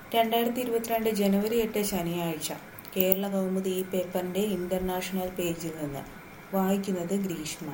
രണ്ടായിരത്തി ഇരുപത്തിരണ്ട് ജനുവരി എട്ട് ശനിയാഴ്ച കേരള കൗമുദി ഈ പേപ്പറിന്റെ ഇന്റർനാഷണൽ പേജിൽ നിന്ന് വായിക്കുന്നത് ഗ്രീഷ്മ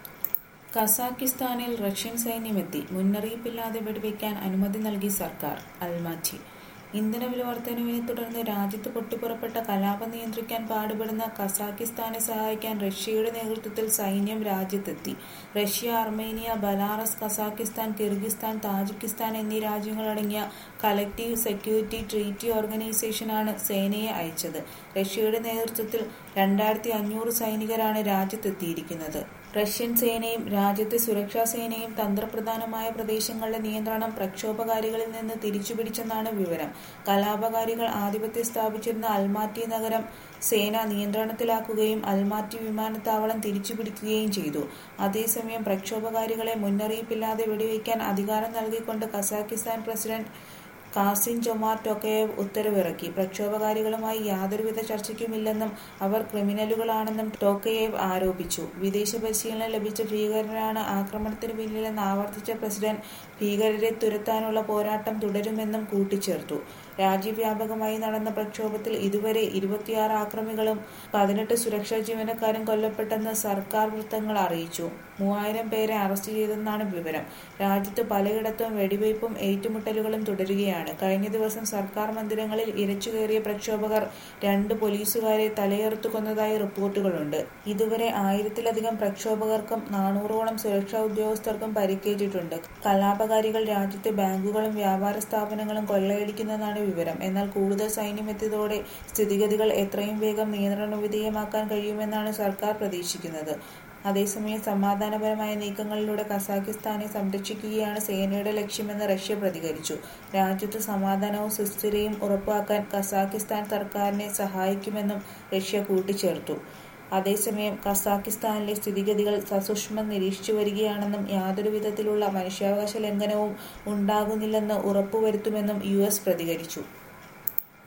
കസാക്കിസ്ഥാനിൽ റഷ്യൻ സൈന്യമെത്തി മുന്നറിയിപ്പില്ലാതെ വെടിവെക്കാൻ അനുമതി നൽകി സർക്കാർ അൽമാറ്റി ഇന്ധനവില വർധനവിനെ തുടർന്ന് രാജ്യത്ത് പൊട്ടിപ്പുറപ്പെട്ട കലാപം നിയന്ത്രിക്കാൻ പാടുപെടുന്ന കസാക്കിസ്ഥാനെ സഹായിക്കാൻ റഷ്യയുടെ നേതൃത്വത്തിൽ സൈന്യം രാജ്യത്തെത്തി Russia Armenia Belarus Kazakhstan Kyrgyzstan Tajikistan എന്നീ രാജ്യങ്ങളടങ്ങിയ കലക്റ്റീവ് സെക്യൂരിറ്റി ട്രീറ്റി ഓർഗനൈസേഷനാണ് സേനയെ അയച്ചത് റഷ്യയുടെ നേതൃത്വത്തിൽ രണ്ടായിരത്തി അഞ്ഞൂറ് സൈനികരാണ് രാജ്യത്തെത്തിയിരിക്കുന്നത് റഷ്യൻ സേനയും രാജ്യത്തെ സുരക്ഷാ സേനയും തന്ത്രപ്രധാനമായ പ്രദേശങ്ങളുടെ നിയന്ത്രണം പ്രക്ഷോഭകാരികളിൽ നിന്ന് തിരിച്ചുപിടിച്ചെന്നാണ് വിവരം കലാപകാരികൾ ആധിപത്യം സ്ഥാപിച്ചിരുന്ന അൽമാറ്റി നഗരം സേന നിയന്ത്രണത്തിലാക്കുകയും അൽമാറ്റി വിമാനത്താവളം തിരിച്ചുപിടിക്കുകയും ചെയ്തു അതേസമയം പ്രക്ഷോഭകാരികളെ മുന്നറിയിപ്പില്ലാതെ വെടിവെക്കാൻ അധികാരം നൽകിക്കൊണ്ട് Kazakhstan president Kassym Jomart Tokayev ഉത്തരവിറക്കി പ്രക്ഷോഭകാരികളുമായി യാതൊരുവിധ ചർച്ചയ്ക്കുമില്ലെന്നും അവർ ക്രിമിനലുകളാണെന്നും ടോക്കയേവ് ആരോപിച്ചു വിദേശ പരിശീലനം ലഭിച്ച ഭീകരരാണ് ആക്രമണത്തിന് പിന്നിലെന്ന് ആവർത്തിച്ച പ്രസിഡന്റ് ഭീകരരെ തുരത്താനുള്ള പോരാട്ടം തുടരുമെന്നും കൂട്ടിച്ചേർത്തു രാജ്യവ്യാപകമായി നടന്ന പ്രക്ഷോഭത്തിൽ ഇതുവരെ ഇരുപത്തിയാറ് ആക്രമികളും പതിനെട്ട് സുരക്ഷാ ജീവനക്കാരും കൊല്ലപ്പെട്ടെന്ന് സർക്കാർ വൃത്തങ്ങൾ അറിയിച്ചു മൂവായിരം പേരെ അറസ്റ്റ് ചെയ്തെന്നാണ് വിവരം രാജ്യത്ത് പലയിടത്തും വെടിവയ്പും ഏറ്റുമുട്ടലുകളും തുടരുകയാണ് കഴിഞ്ഞ ദിവസം സർക്കാർ മന്ദിരങ്ങളിൽ ഇരച്ചുകയറിയ പ്രക്ഷോഭകർ രണ്ട് പോലീസുകാരെ തലയെറുത്തു കൊന്നതായി റിപ്പോർട്ടുകളുണ്ട് ഇതുവരെ ആയിരത്തിലധികം പ്രക്ഷോഭകർക്കും നാനൂറോളം സുരക്ഷാ ഉദ്യോഗസ്ഥർക്കും പരിക്കേറ്റിട്ടുണ്ട് കലാപകാരികൾ രാജ്യത്തെ ബാങ്കുകളും വ്യാപാര സ്ഥാപനങ്ങളും കൊള്ളയടിക്കുന്നതാണ് വിവരം എന്നാൽ കൂടുതൽ സൈന്യം എത്തിയതോടെ സ്ഥിതിഗതികൾ എത്രയും വേഗം നിയന്ത്രണ വിധേയമാക്കാൻ കഴിയുമെന്നാണ് സർക്കാർ പ്രതീക്ഷിക്കുന്നത് അതേസമയം സമാധാനപരമായ നീക്കങ്ങളിലൂടെ കസാക്കിസ്ഥാനെ സംരക്ഷിക്കുകയാണ് സേനയുടെ ലക്ഷ്യമെന്ന് റഷ്യ പ്രതികരിച്ചു രാജ്യത്ത് സമാധാനവും സുസ്ഥിരയും ഉറപ്പാക്കാൻ കസാക്കിസ്ഥാൻ സർക്കാരിനെ സഹായിക്കുമെന്നും റഷ്യ കൂട്ടിച്ചേർത്തു അതേസമയം കസാക്കിസ്ഥാനിലെ സ്ഥിതിഗതികൾ സസൂക്ഷ്മം നിരീക്ഷിച്ചു വരികയാണെന്നും യാതൊരു വിധത്തിലുള്ള മനുഷ്യാവകാശ ലംഘനവും ഉണ്ടാകുന്നില്ലെന്ന് ഉറപ്പുവരുത്തുമെന്നും യു പ്രതികരിച്ചു